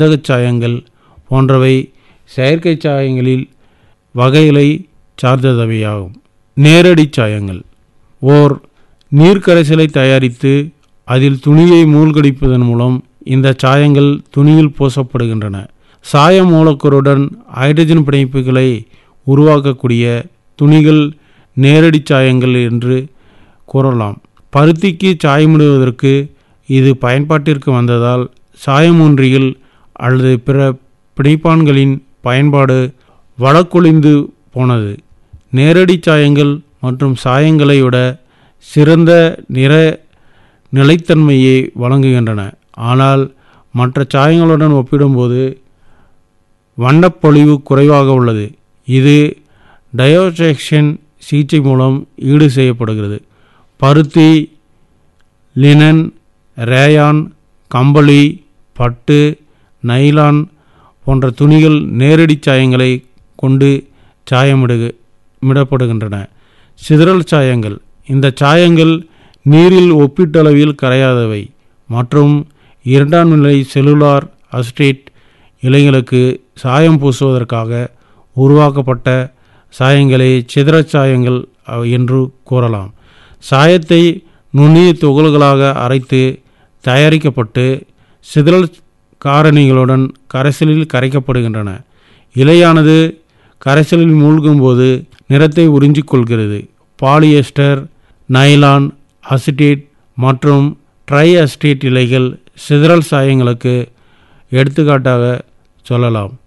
கந்தகச் சாயங்கள் போன்றவை செயற்கை சாயங்களில் வகைகளை சார்ந்ததவையாகும் நேரடி சாயங்கள் ஓர் நீர்க்கரைசலை தயாரித்து அதில் துணியை மூழ்கடிப்பதன் மூலம் இந்த சாயங்கள் துணியில் பூசப்படுகின்றன சாய மூலக்கூறுடன் ஹைட்ரஜன் பிணைப்புகளை உருவாக்கக்கூடிய துணிகள் நேரடி சாயங்கள் என்று கூறலாம் பருத்திக்கு சாயமிடுவதற்கு இது பயன்பாட்டிற்கு வந்ததால் சாயமூன்றிகள் அல்லது பிற பிணைப்பான்களின் பயன்பாடு வழக்கொழிந்து போனது நேரடி சாயங்கள் மற்றும் சாயங்களை விட சிறந்த நிற நிலைத்தன்மையை வழங்குகின்றன ஆனால் மற்ற சாயங்களுடன் ஒப்பிடும்போது வண்ணப்பொழிவு குறைவாக உள்ளது இது டயோசெக்ஷன் சிகிச்சை மூலம் ஈடு செய்யப்படுகிறது பருத்தி லினன் ரேயான் கம்பளி பட்டு நைலான் போன்ற துணிகள் நேரடி சாயங்களை கொண்டு சாயமிடு மிடப்படுகின்றன சிதறல் சாயங்கள் இந்த சாயங்கள் நீரில் ஒப்பீட்டளவில் கரையாதவை மற்றும் இரண்டாம் நிலை செல்லுலார் அஸ்டேட் இலைகளுக்கு சாயம் பூசுவதற்காக உருவாக்கப்பட்ட சாயங்களை சிதறச் சாயங்கள் அஹ், என்று கூறலாம் சாயத்தை நுண்ணிய துகள்களாக அரைத்து தயாரிக்கப்பட்டு சிதறல் காரணிகளுடன் கரைசலில் கரைக்கப்படுகின்றன இலையானது கரைசலில் மூழ்கும்போது நிறத்தை உறிஞ்சிக் கொள்கிறது பாலியஸ்டர் நைலான் அசிட்டேட் மற்றும் ட்ரை அசிட்டேட் இலைகள் சிதறல் சாயங்களுக்கு எடுத்துக்காட்டாக சொல்லலாம்